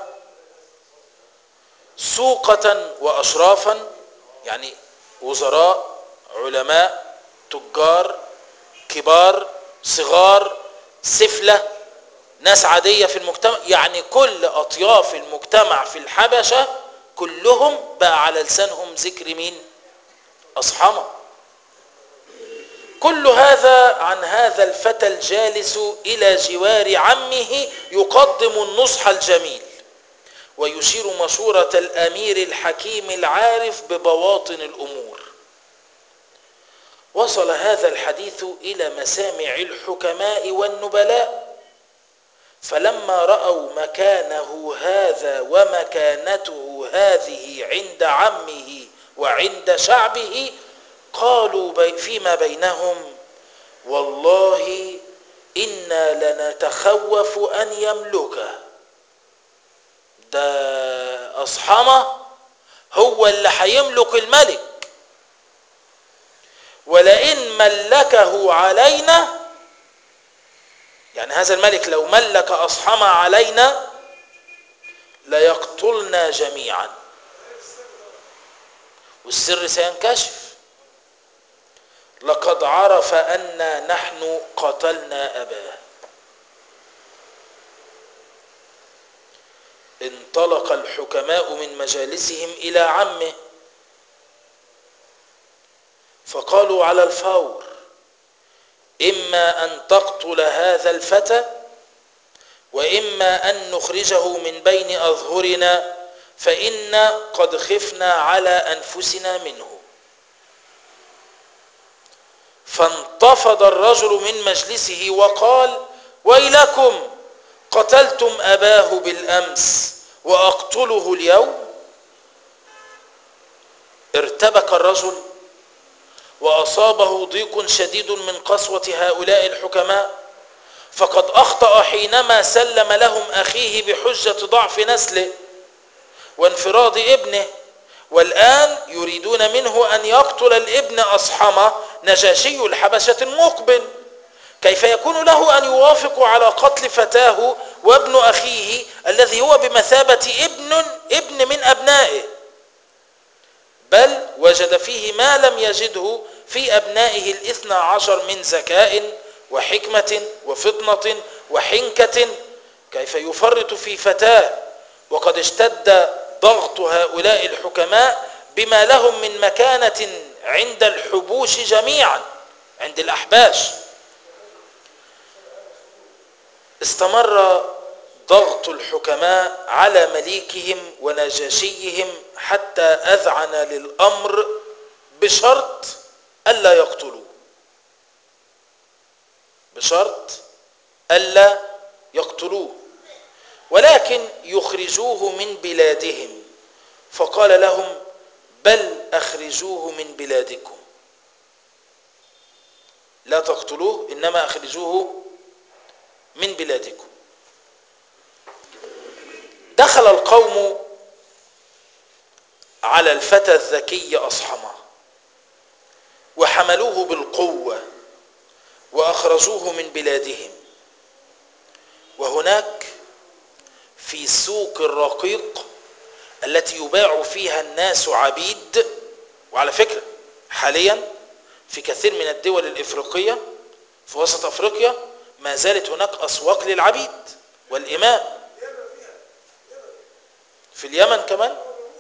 سوقة وأشرافا يعني وزراء علماء تجار كبار صغار سفلة ناس عادية في المجتمع يعني كل أطياف المجتمع في الحبشة كلهم بقى على لسانهم ذكر مين أصحمه كل هذا عن هذا الفتى الجالس إلى جوار عمه يقدم النصح الجميل ويشير مشورة الأمير الحكيم العارف ببواطن الأمور وصل هذا الحديث إلى مسامع الحكماء والنبلاء فلما رأوا مكانه هذا ومكانته هذه عند عمه وعند شعبه قالوا فيما بينهم والله إنا لنتخوف أن يملكه ده أصحمه هو اللي هيملك الملك ولئن ملكه علينا يعني هذا الملك لو ملك أصحمه علينا ليقتلنا جميعا والسر سينكشف لقد عرف أن نحن قتلنا أباه انطلق الحكماء من مجالسهم إلى عمه فقالوا على الفور إما أن تقتل هذا الفتى وإما أن نخرجه من بين أظهرنا فإن قد خفنا على أنفسنا منه فانتفض الرجل من مجلسه وقال ويلكم قتلتم أباه بالأمس وأقتله اليوم ارتبك الرجل وأصابه ضيق شديد من قسوة هؤلاء الحكماء فقد أخطأ حينما سلم لهم أخيه بحجة ضعف نسله وانفراد ابنه والآن يريدون منه أن يقتل الابن أصحمه نجاشي الحبشة المقبل كيف يكون له أن يوافق على قتل فتاه وابن أخيه الذي هو بمثابة ابن ابن من أبنائه بل وجد فيه ما لم يجده في أبنائه الاثنى عشر من ذكاء وحكمة وفطنة وحنكة كيف يفرط في فتاه وقد اشتد ضغط هؤلاء الحكماء بما لهم من مكانة عند الحبوش جميعا عند الأحباش استمر ضغط الحكماء على مليكهم ونجاشيهم حتى أذعن للأمر بشرط ألا يقتلوه بشرط ألا يقتلوه ولكن يخرجوه من بلادهم فقال لهم بل أخرجوه من بلادكم لا تقتلوه إنما أخرجوه من بلادكم دخل القوم على الفتى الذكي أصحمه وحملوه بالقوة وأخرجوه من بلادهم وهناك في سوق الرقيق التي يباع فيها الناس عبيد وعلى فكرة حاليا في كثير من الدول الإفريقية في وسط أفريقيا ما زالت هناك أسواق للعبيد والإماء في اليمن كمان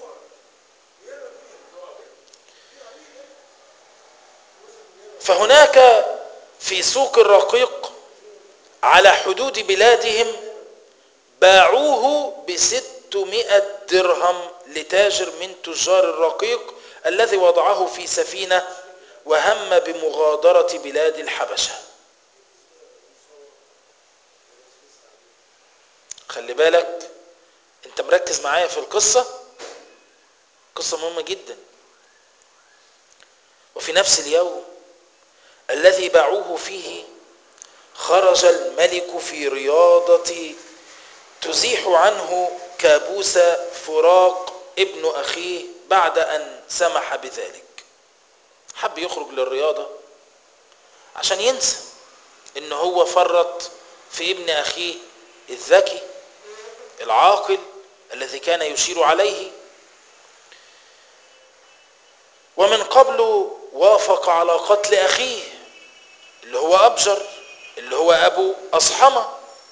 فهناك في سوق الرقيق على حدود بلادهم باعوه بست ستمائة درهم لتاجر من تجار الرقيق الذي وضعه في سفينة وهم بمغادرة بلاد الحبشة خلي بالك انت مركز معايا في القصة قصة مهمة جدا وفي نفس اليوم الذي باعوه فيه خرج الملك في رياضة تزيح عنه كابوس فراق ابن أخيه بعد أن سمح بذلك حب يخرج للرياضة عشان ينسى ان هو فرط في ابن أخيه الذكي العاقل الذي كان يشير عليه ومن قبل وافق على قتل أخيه اللي هو أبجر اللي هو أبو أصحمة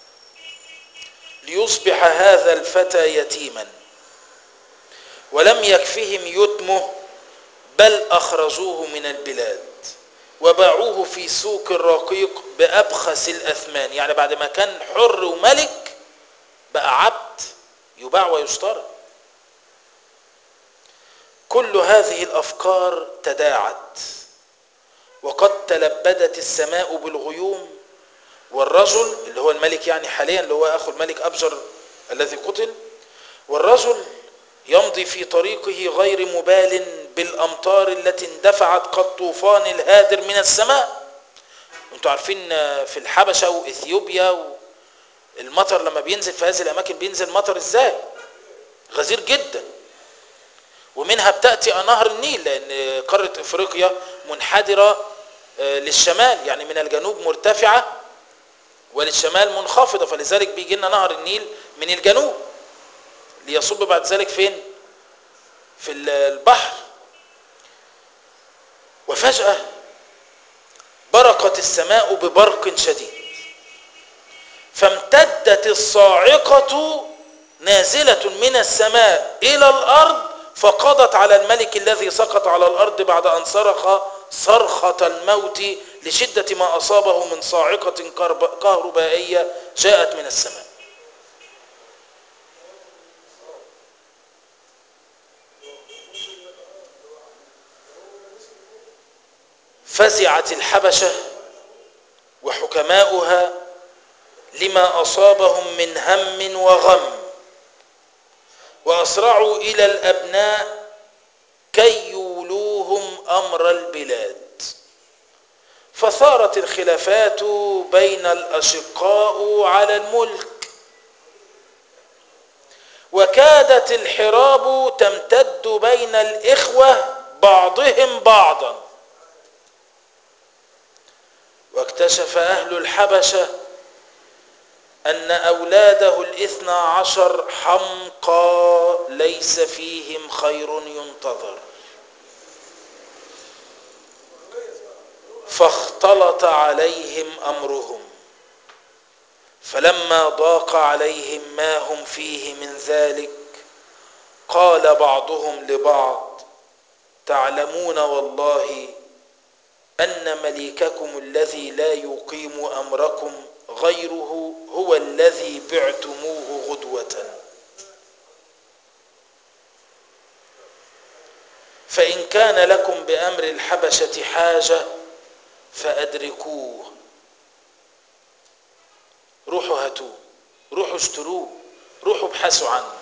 ليصبح هذا الفتى يتيما ولم يكفهم يتمه بل أخرجوه من البلاد وباعوه في سوق الرقيق بأبخس الأثمان يعني بعد ما كان حر وملك بقى عبد يباع ويشترى كل هذه الأفكار تداعت وقد تلبدت السماء بالغيوم والرجل اللي هو الملك يعني حاليا اللي هو أخو الملك أبجر الذي قتل والرجل يمضي في طريقه غير مبال بالأمطار التي اندفعت كالطوفان الهادر من السماء انتوا عارفين في الحبشة وإثيوبيا المطر لما بينزل في هذه الأماكن بينزل مطر إزاي غزير جدا ومنها بتأتي نهر النيل لأن قارة إفريقيا منحدرة للشمال يعني من الجنوب مرتفعة وللشمال منخفضة فلذلك بيجي لنا نهر النيل من الجنوب ليصب بعد ذلك فين في البحر وفجأة برقت السماء ببرق شديد فامتدت الصاعقة نازلة من السماء إلى الأرض فقضت على الملك الذي سقط على الأرض بعد أن صرخ صرخة الموت لشدة ما أصابه من صاعقة كهربائية جاءت من السماء فزعت الحبشة وحكماؤها لما أصابهم من هم وغم وأسرعوا إلى الأبناء كي يولوهم أمر البلاد فثارت الخلافات بين الأشقاء على الملك وكادت الحراب تمتد بين الإخوة بعضهم بعضا واكتشف أهل الحبشة أن أولاده الاثنى عشر حمقى ليس فيهم خير ينتظر فاختلط عليهم أمرهم فلما ضاق عليهم ما هم فيه من ذلك قال بعضهم لبعض تعلمون والله أن مليككم الذي لا يقيم أمركم غيره هو الذي بعتموه غدوة فإن كان لكم بأمر الحبشة حاجة فأدركوه روحوا هاتوه روحوا اشتروه روحوا ابحثوا عنه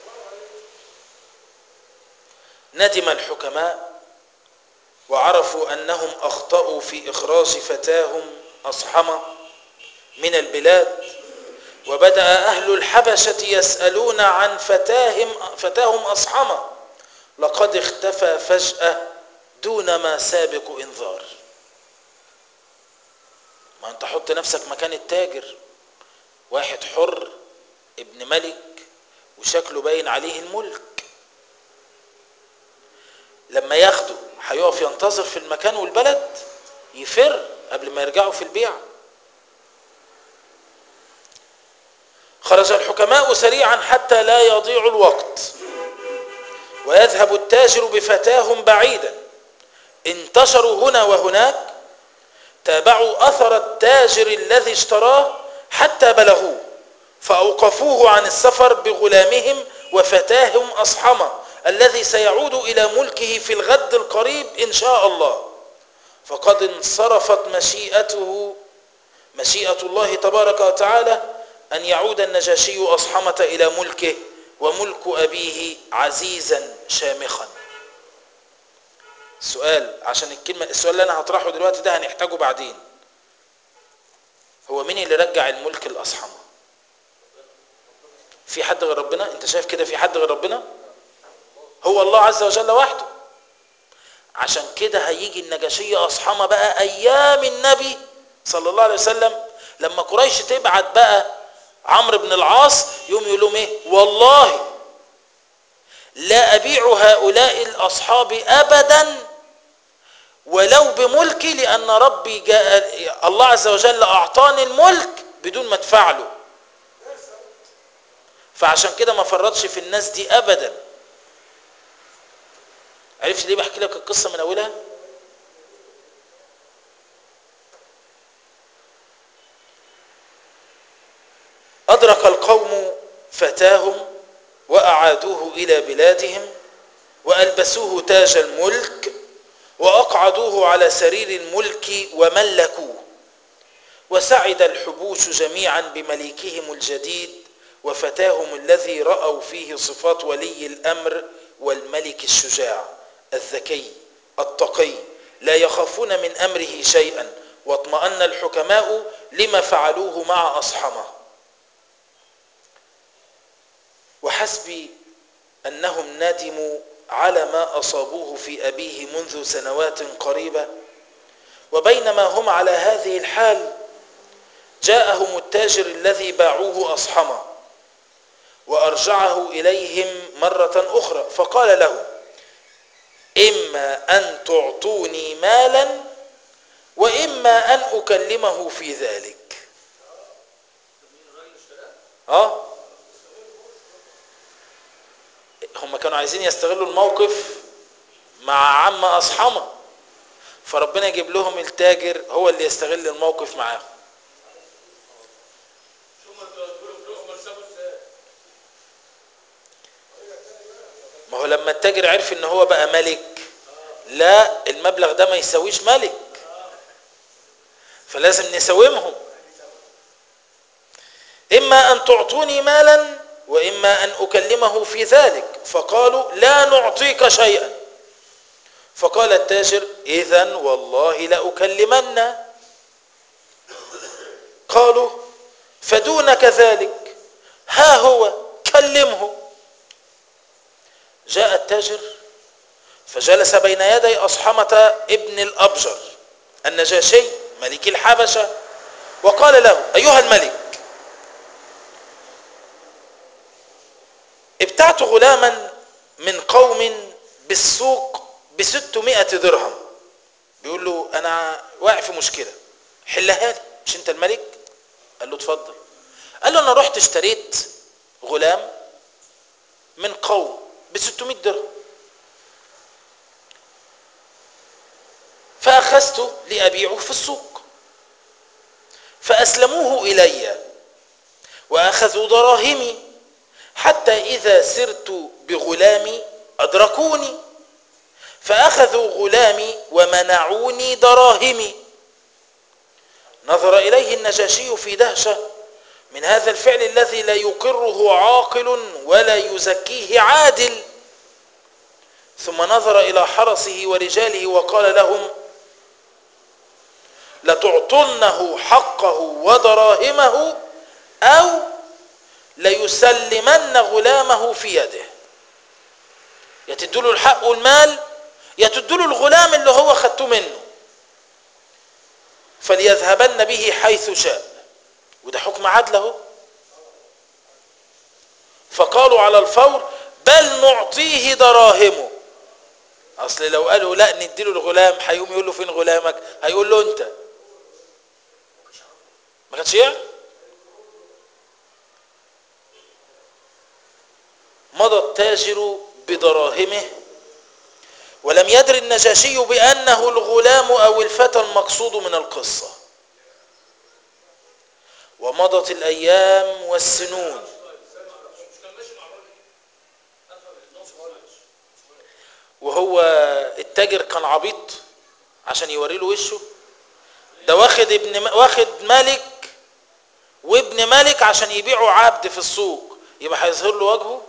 ندم الحكماء وعرفوا أنهم أخطأوا في إخراج فتاهم أصحمة من البلاد وبدأ أهل الحبشة يسألون عن فتاهم, فتاهم أصحمة لقد اختفى فجأة دون ما سابق إنذار ما أنت حط نفسك مكان التاجر واحد حر ابن ملك وشكله باين عليه الملك لما ياخده هيقف ينتظر في المكان والبلد يفر قبل ما يرجعوا في البيع خرج الحكماء سريعا حتى لا يضيع الوقت ويذهب التاجر بفتاهم بعيدا انتشروا هنا وهناك تابعوا أثر التاجر الذي اشتراه حتى بلغوه فأوقفوه عن السفر بغلامهم وفتاهم أصحمة الذي سيعود إلى ملكه في الغد القريب إن شاء الله فقد انصرفت مشيئته مشيئة الله تبارك وتعالى أن يعود النجاشي أصحمة إلى ملكه وملك أبيه عزيزا شامخا السؤال عشان الكلمة السؤال اللي أنا هطرحه دلوقتي ده هنحتاجه بعدين هو مين اللي رجع الملك الأصحمة في حد غير ربنا انت شايف كده في حد غير ربنا هو الله عز وجل وحده عشان كده هيجي النجاشية أصحمة بقى أيام النبي صلى الله عليه وسلم لما قريش تبعت بقى عمرو بن العاص يوم يقول لهم ايه والله لا أبيع هؤلاء الأصحاب أبدا ولو بملكي لأن ربي جاء الله عز وجل أعطاني الملك بدون ما ادفع له فعشان كده ما فرطش في الناس دي أبدا عرفت ليه بحكي لك القصة من أولها أدرك القوم فتاهم وأعادوه إلى بلادهم وألبسوه تاج الملك وأقعدوه على سرير الملك وملكوه وسعد الحبوش جميعا بمليكهم الجديد وفتاهم الذي رأوا فيه صفات ولي الأمر والملك الشجاع الذكي التقي لا يخافون من أمره شيئا واطمأن الحكماء لما فعلوه مع أصحمه وحسبي أنهم ندموا على ما أصابوه في أبيه منذ سنوات قريبة وبينما هم على هذه الحال جاءهم التاجر الذي باعوه أصحمه وأرجعه إليهم مرة أخرى فقال لهم إما أن تعطوني مالا وإما أن أكلمه في ذلك آه هم كانوا عايزين يستغلوا الموقف مع عم أصحمة فربنا يجيب لهم التاجر هو اللي يستغل الموقف معاهم ما هو لما التاجر عرف ان هو بقى ملك لا المبلغ ده ما يساويش ملك فلازم نساومهم اما ان تعطوني مالا واما ان اكلمه في ذلك فقالوا لا نعطيك شيئا فقال التاجر اذا والله لاكلمن قالوا فدونك ذلك ها هو كلمه جاء التاجر فجلس بين يدي أصحمة ابن الأبجر النجاشي ملك الحبشة وقال له أيها الملك ابتعت غلاما من قوم بالسوق بستمائة درهم بيقول له أنا واقع في مشكلة حلها لي مش أنت الملك قال له اتفضل قال له أنا رحت اشتريت غلام من قوم ب 600 درهم فأخذته لأبيعه في السوق فأسلموه إلي وأخذوا دراهمي حتى إذا سرت بغلامي أدركوني فأخذوا غلامي ومنعوني دراهمي نظر إليه النجاشي في دهشة من هذا الفعل الذي لا يقره عاقل ولا يزكيه عادل ثم نظر إلى حرسه ورجاله وقال لهم لتعطنه حقه ودراهمه أو ليسلمن غلامه في يده يتدلوا الحق والمال يتدلوا الغلام اللي هو خدته منه فليذهبن به حيث شاء وده حكم عدل اهو فقالوا على الفور بل نعطيه دراهمه اصل لو قالوا لا نديله الغلام هيقوم يقول له فين غلامك هيقول له انت ما كانش يعرف مضى التاجر بدراهمه ولم يدر النجاشي بأنه الغلام أو الفتى المقصود من القصة ومضت الأيام والسنون وهو التاجر كان عبيط عشان يوري له وشه ده واخد ابن واخد ملك وابن ملك عشان يبيعوا عبد في السوق يبقى هيظهر له وجهه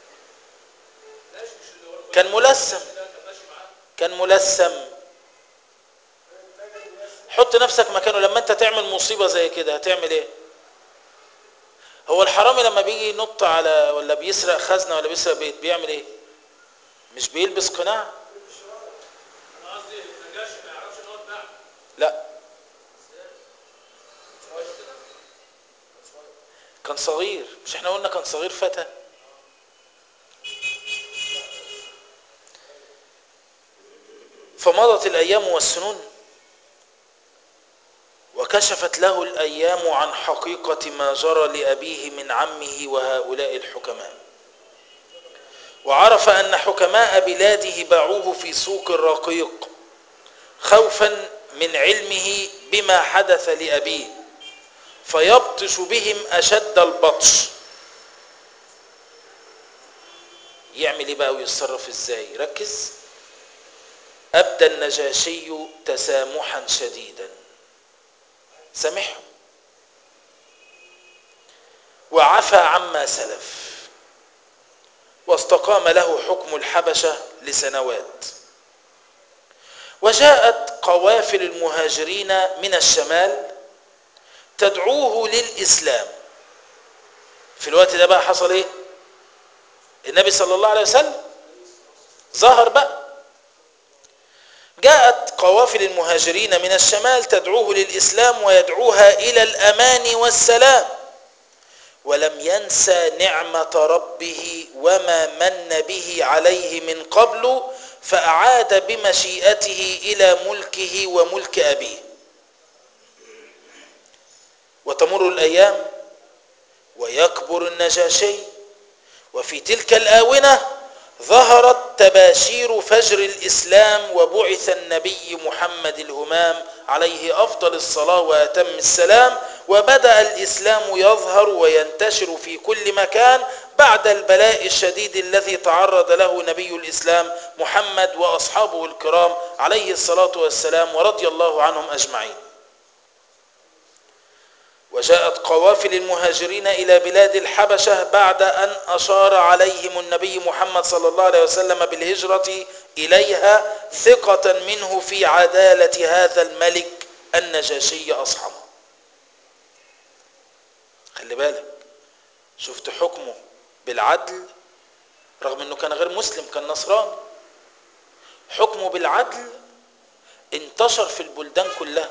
كان ملثم كان ملثم حط نفسك مكانه لما انت تعمل مصيبة زي كده هتعمل ايه هو الحرامي لما بيجي ينط على ولا بيسرق خزنة ولا بيسرق بيت بيعمل ايه مش بيلبس قناع لا كان صغير مش احنا قلنا كان صغير فتى فمضت الايام والسنون وكشفت له الايام عن حقيقه ما جرى لابيه من عمه وهؤلاء الحكماء وعرف ان حكماء بلاده باعوه في سوق الرقيق خوفا من علمه بما حدث لابيه فيبطش بهم اشد البطش يعمل ايه بقى ويتصرف ازاي ركز ابدى النجاشي تسامحا شديدا سامحهم وعفى عما سلف واستقام له حكم الحبشه لسنوات وجاءت قوافل المهاجرين من الشمال تدعوه للإسلام في الوقت ده بقى حصل ايه النبي صلى الله عليه وسلم ظهر بقى جاءت قوافل المهاجرين من الشمال تدعوه للإسلام ويدعوها إلى الأمان والسلام ولم ينسى نعمة ربه وما من به عليه من قبل فأعاد بمشيئته إلى ملكه وملك أبيه وتمر الأيام ويكبر النجاشي وفي تلك الآونة ظهرت تباشير فجر الإسلام وبعث النبي محمد الهمام عليه أفضل الصلاة وأتم السلام وبدأ الإسلام يظهر وينتشر في كل مكان بعد البلاء الشديد الذي تعرض له نبي الإسلام محمد وأصحابه الكرام عليه الصلاة والسلام ورضي الله عنهم أجمعين وجاءت قوافل المهاجرين إلى بلاد الحبشة بعد أن أشار عليهم النبي محمد صلى الله عليه وسلم بالهجرة إليها ثقة منه في عدالة هذا الملك النجاشي أصحمه خلي بالك شفت حكمه بالعدل رغم أنه كان غير مسلم كان نصراني حكمه بالعدل انتشر في البلدان كلها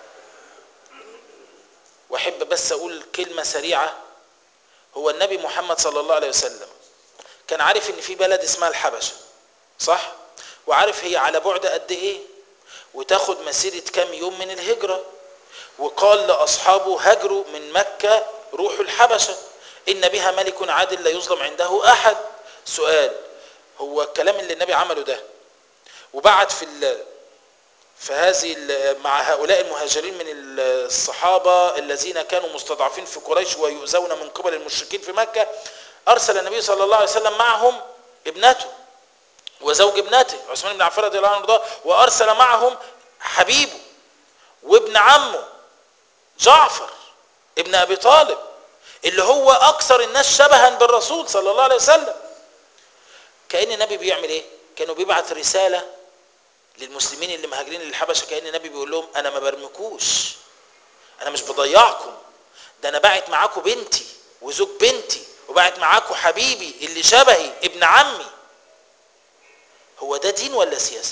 واحب بس اقول كلمه سريعه هو النبي محمد صلى الله عليه وسلم كان عارف ان في بلد اسمها الحبشه صح وعارف هي على بعد قد ايه وتاخد مسيره كام يوم من الهجره وقال لاصحابه هاجروا من مكه روحوا الحبشه ان بها ملك عادل لا يظلم عنده احد سؤال هو الكلام اللي النبي عمله ده وبعت في فهذه مع هؤلاء المهاجرين من الصحابة الذين كانوا مستضعفين في قريش ويؤذون من قبل المشركين في مكة أرسل النبي صلى الله عليه وسلم معهم ابنته وزوج ابنته عثمان بن عفان رضي الله عنه وأرسل معهم حبيبه وابن عمه جعفر ابن أبي طالب اللي هو أكثر الناس شبها بالرسول صلى الله عليه وسلم كأن النبي بيعمل إيه؟ كانوا بيبعت رسالة للمسلمين اللي مهاجرين للحبشه كان النبي بيقول لهم انا ما برمكوش انا مش بضيعكم ده انا باعت معاكم بنتي وزوج بنتي وباعت معاكم حبيبي اللي شبهي ابن عمي هو ده دين ولا سياسه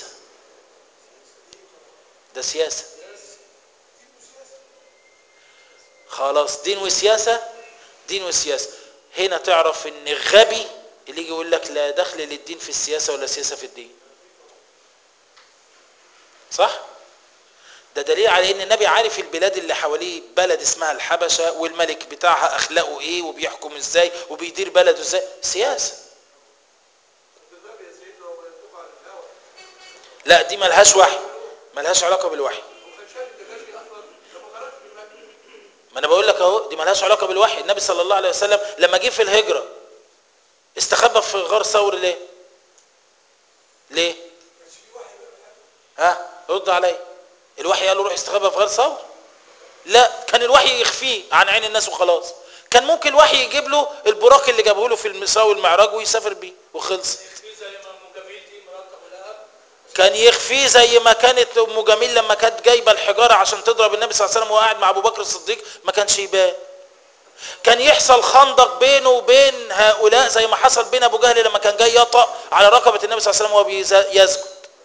ده سياسه خلاص دين وسياسه دين وسياسه هنا تعرف ان غبي اللي يجي يقول لك لا دخل للدين في السياسه ولا سياسه في الدين صح ده دليل على ان النبي عارف البلاد اللي حواليه بلد اسمها الحبشه والملك بتاعها اخلاقه ايه وبيحكم ازاي وبيدير بلده ازاي سياسه لا دي ملهاش وحي ملهاش علاقه بالوحي ما انا بقول لك اهو دي ملهاش علاقه بالوحي النبي صلى الله عليه وسلم لما جه في الهجره استخبى في غار ثور ليه ليه ها رد علي الوحي قال له روح استخبى في غار ثور لا كان الوحي يخفيه عن عين الناس وخلاص كان ممكن الوحي يجيب له البراق اللي جابه له في المساء والمعراج ويسافر بيه وخلص في زي ما ام جميل دي مرات ابو لهب كان يخفيه زي ما كانت ام جميل لما كانت جايبه الحجاره عشان تضرب النبي صلى الله عليه وسلم وهو قاعد مع ابو بكر الصديق ما كانش يبان كان يحصل خندق بينه وبين هؤلاء زي ما حصل بين ابو جهل لما كان جاي يطأ على رقبه النبي صلى الله عليه وسلم وهو بيز- يسجد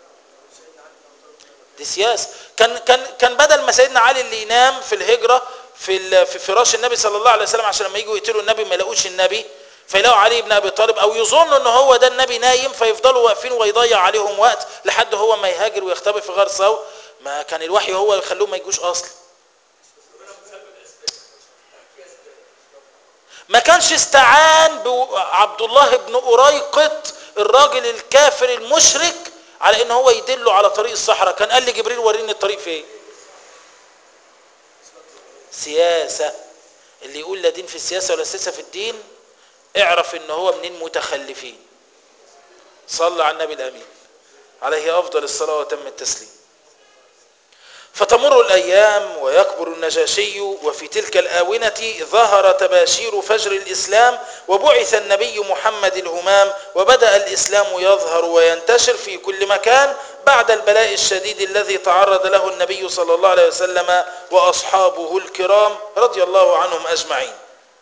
دي سياسه كان كان كان بدل ما سيدنا علي اللي ينام في الهجره في ال- في فراش النبي صلى الله عليه وسلم عشان لما يجوا يقتلوا النبي ما يلاقوش النبي فيلاقوا علي بن ابي طالب او يظنوا ان هو ده النبي نايم فيفضلوا واقفين ويضيع عليهم وقت لحد هو ما يهاجر ويختبئ في غار ثور ما كان الوحي هو اللي يخلوهم ما يجوش اصلا ما كانش استعان بعبد الله بن أريقط الراجل الكافر المشرك على ان هو يدله على طريق الصحراء كان قال لجبريل وريني الطريق فين سياسة اللي يقول لا دين في السياسة ولا سياسة في الدين اعرف ان هو من المتخلفين صلى على النبي الامين عليه افضل الصلاة وتم التسليم فتمر الأيام ويكبر النجاشي وفي تلك الآونة ظهر تباشير فجر الإسلام وبعث النبي محمد الهمام وبدأ الإسلام يظهر وينتشر في كل مكان بعد البلاء الشديد الذي تعرض له النبي صلى الله عليه وسلم وأصحابه الكرام رضي الله عنهم أجمعين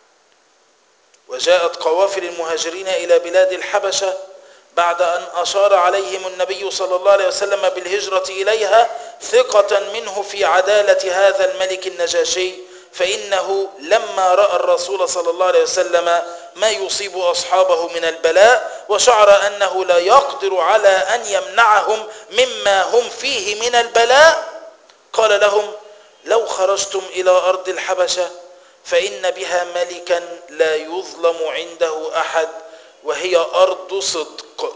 وجاءت قوافل المهاجرين إلى بلاد الحبشة بعد أن أشار عليهم النبي صلى الله عليه وسلم بالهجرة إليها ثقة منه في عدالة هذا الملك النجاشي فإنه لما رأى الرسول صلى الله عليه وسلم ما يصيب أصحابه من البلاء وشعر أنه لا يقدر على أن يمنعهم مما هم فيه من البلاء قال لهم لو خرجتم إلى أرض الحبشة فإن بها ملكا لا يظلم عنده أحد وهي أرض صدق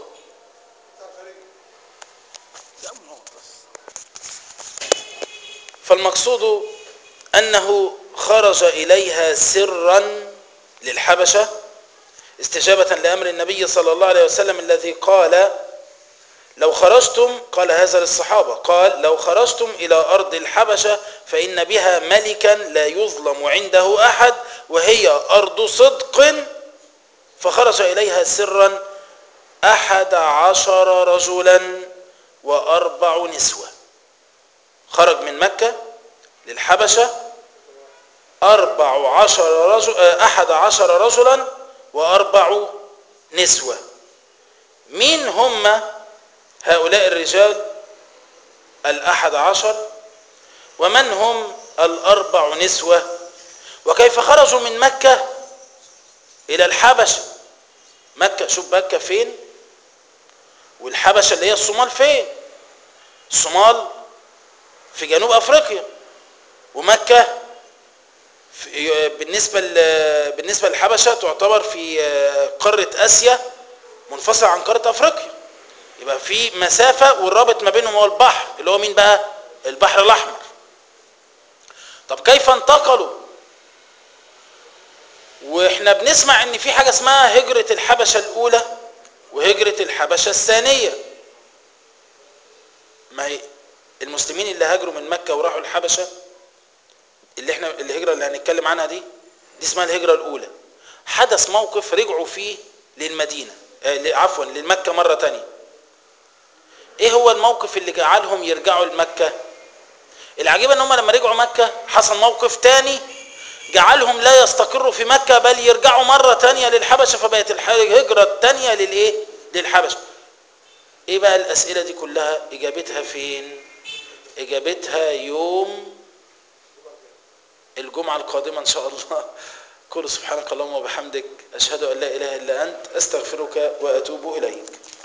فالمقصود أنه خرج إليها سرا للحبشة استجابة لأمر النبي صلى الله عليه وسلم الذي قال لو خرجتم قال هذا للصحابة قال لو خرجتم إلى أرض الحبشة فإن بها ملكا لا يظلم عنده أحد وهي أرض صدق فخرج إليها سرا أحد عشر رجلا وأربع نسوة خرج من مكة للحبشة أربع عشر رجل أحد عشر رجلا وأربع نسوة مين هم هؤلاء الرجال الأحد عشر ومن هم الأربع نسوة وكيف خرجوا من مكة إلى الحبشة مكة شوف مكة فين والحبشة اللي هي الصومال فين الصومال في جنوب أفريقيا ومكة في بالنسبة بالنسبة للحبشة تعتبر في قارة آسيا منفصلة عن قارة أفريقيا يبقى في مسافة والرابط ما بينهم هو البحر اللي هو مين بقى البحر الأحمر طب كيف انتقلوا واحنا بنسمع ان في حاجة اسمها هجرة الحبشة الاولى وهجرة الحبشة الثانية ما هي المسلمين اللي هاجروا من مكة وراحوا الحبشة اللي احنا الهجرة اللي هنتكلم عنها دي دي اسمها الهجرة الاولى حدث موقف رجعوا فيه للمدينة آه عفوا للمكة مرة تانية ايه هو الموقف اللي جعلهم يرجعوا لمكة العجيب ان هم لما رجعوا مكة حصل موقف تاني جعلهم لا يستقروا في مكة بل يرجعوا مرة تانية للحبشة فبقت الهجرة التانية للايه للحبشة ايه بقى الاسئلة دي كلها اجابتها فين اجابتها يوم الجمعة القادمة ان شاء الله قل سبحانك اللهم وبحمدك اشهد ان لا اله الا انت استغفرك واتوب اليك